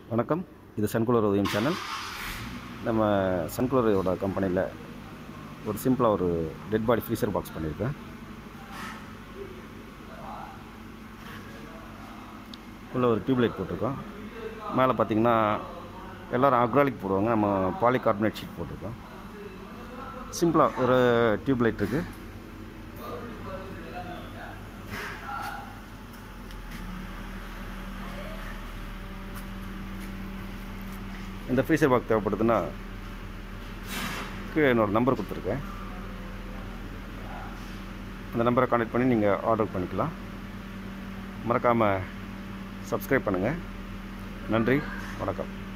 வணக்கம் இது சன்குலர் உதயம் சேனல் நம்ம சன்குலரோட கம்பெனியில் ஒரு சிம்பிளாக ஒரு டெட் பாடி ஃப்ரீசர் பாக்ஸ் பண்ணியிருக்கேன் உள்ள ஒரு டியூப்லைட் போட்டிருக்கோம் மேலே பார்த்தீங்கன்னா எல்லோரும் அக்ராலிக் போடுவாங்க நம்ம பாலிகார்பனேட் ஷீட் போட்டிருக்கோம் சிம்பிளாக ஒரு டியூப்லைட் இருக்குது இந்த ஃப்ரீசர் பாக் தேவைப்படுதுன்னா கீழே என்னோடய நம்பர் கொடுத்துருக்கேன் அந்த நம்பரை கான்டெக்ட் பண்ணி நீங்கள் ஆர்டர் பண்ணிக்கலாம் மறக்காமல் சப்ஸ்கிரைப் பண்ணுங்கள் நன்றி வணக்கம்